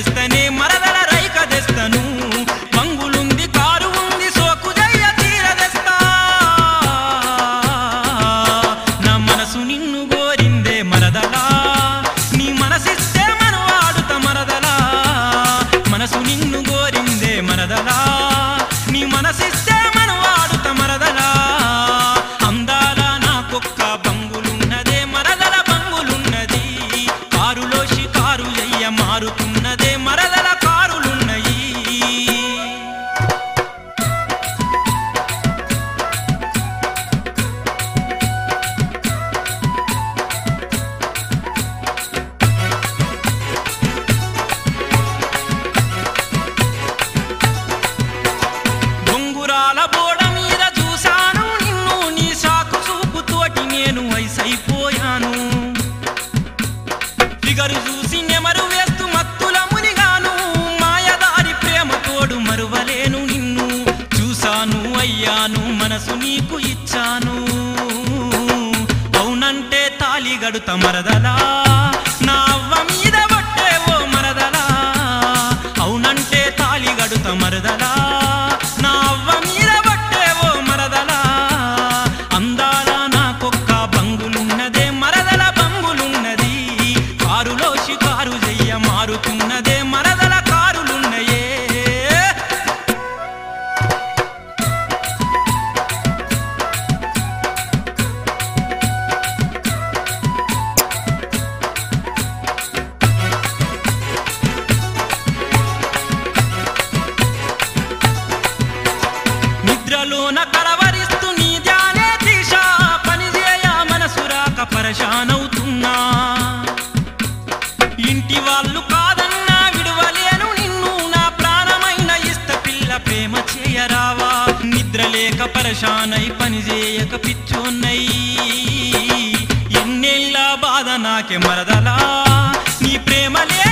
తెస్తనే మరదల రైక తెస్తను మంగులుంది కారు ఉంది సోకు జయ్య తీర తెస్తా నా మనసు నిన్ను గోరిందే మరదలా నీ మనసిస్తే మనవాడుత మరదలా మనసు నిన్ను గోరిందే మరదలా నీ మనసిస్తే మనవాడుత మరదలా అందాల నాకొక్క బంగులున్నదే మరదల బంగులున్నది కారులో షికారు అయ్య మారుతున్నదే మరదల కారులున్నయి బొంగురాల బోడ మీద చూశాను నిన్ను నీ సాకు చూపుతోటి నేను వయసైపోయాను ఫిగరు చూసి నెమరు వేస్తూ మత్తుల మునిగాను మాయదారి ప్రేమ తోడు మరువలేను నిన్ను చూశాను అయ్యాను మనసు నీకు ఇచ్చాను అవునంటే తాలి గడుత మరదలా నా అవ్వ మీద పట్టే ఓ మరదలా అవునంటే తాలి గడుత మరదలా నా అవ్వ మీద పట్టే ఓ మరదలా అందాల నాకొక్క బంగులున్నదే మరదల బంగులున్నది కారులో షికారు చెయ్య మారుతున్నదే మరదల కారులున్నయే నిద్రలోన కలవరిస్తూ నీ ధ్యానే దిశ పనిచేయ మనసు రాక పరశానవుతున్నా ఇంటి వాళ్ళు కాదన్నా విడువలేను నిన్ను నా ప్రాణమైన ఇష్ట పిల్ల ప్రేమ చేయరావా నిద్ర లేక పరశానై పని చేయక పిచ్చోన్నై ఎన్నెళ్ళ బాధ నాకే మరదలా నీ ప్రేమ లే